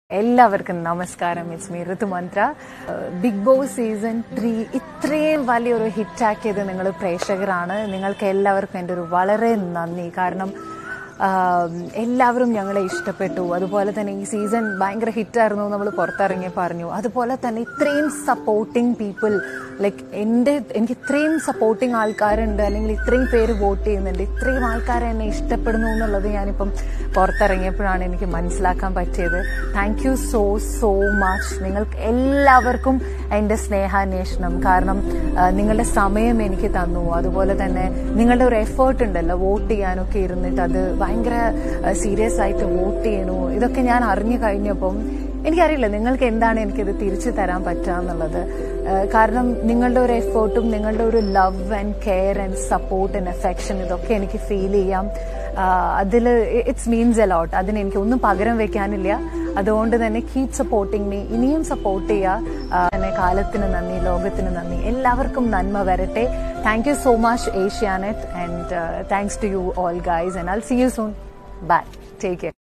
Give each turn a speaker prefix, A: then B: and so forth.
A: എല്ലാവർക്കും നമസ്കാരം it's me Rithumantra Bigg Boss season three ഇത്രയും വലിയൊരു ഹിറ്റാക്കിയത് നിങ്ങൾ പ്രേക്ഷകരാണ് നിങ്ങൾക്ക് എല്ലാവർക്കും എൻ്റെ ഒരു വളരെ നന്ദി കാരണം ആം, എല്ലാവരും ഞങ്ങളെ ഇഷ്ടപ്പെട്ടു അതുപോലെ തന്നെ ഈ സീസൺ ഭയങ്കര ഹിറ്റായിരുന്നു നമ്മൾ പുറത്തിറങ്ങി പറഞ്ഞു അതുപോലെ തന്നെ ഇത്രയും സപ്പോർട്ടിങ് പീപ്പിൾ ലൈക്ക് എൻ്റെ എനിക്ക് ഇത്രയും സപ്പോർട്ടിങ് ആൾക്കാരുണ്ട് അല്ലെങ്കിൽ ഇത്രയും പേര് വോട്ട് ചെയ്യുന്നുണ്ട് ഇത്രയും ആൾക്കാർ എന്നെ ഇഷ്ടപ്പെടുന്നു എന്നുള്ളത് ഞാനിപ്പം പുറത്തിറങ്ങിയപ്പോഴാണ് എനിക്ക് മനസ്സിലാക്കാൻ പറ്റിയത് thank you so so much നിങ്ങൾക്ക് എല്ലാവർക്കും എൻ്റെ സ്നേഹാന്വേഷണം കാരണം ആ, നിങ്ങളുടെ സമയം എനിക്ക് തന്നു അതുപോലെ തന്നെ നിങ്ങളുടെ ഒരു എഫേർട്ട് ഉണ്ടല്ലോ വോട്ട് ചെയ്യാനൊക്കെ ഇരുന്നിട്ട് അത് ഭയങ്കര സീരിയസ് ആയിട്ട് വോട്ട് ചെയ്യണു ഇതൊക്കെ ഞാൻ അറിഞ്ഞു കഴിഞ്ഞപ്പം എനിക്കറിയില്ല നിങ്ങൾക്ക് എന്താണ് എനിക്കിത് തിരിച്ചു തരാൻ പറ്റുക എന്നുള്ളത് ആ, കാരണം നിങ്ങളുടെ ഒരു എഫേർട്ടും നിങ്ങളുടെ ഒരു love and care and support and affection ഇതൊക്കെ എനിക്ക് ഫീൽ ചെയ്യാം അതിൽ ഇറ്റ്സ് മീൻസ് എലോട്ട് അതിന് എനിക്ക് ഒന്നും പകരം വെക്കാനില്ല അതുകൊണ്ട് തന്നെ കീപ് സപ്പോർട്ടിങ് മീ ഇനിയും സപ്പോർട്ട് ചെയ്യുക ആ, തന്നെ കാലത്തിന് നന്ദി ലോകത്തിന് നന്ദി എല്ലാവർക്കും നന്മ വരട്ടെ thank you so much Asianet and thanks to you all guys and I see you soon bye take care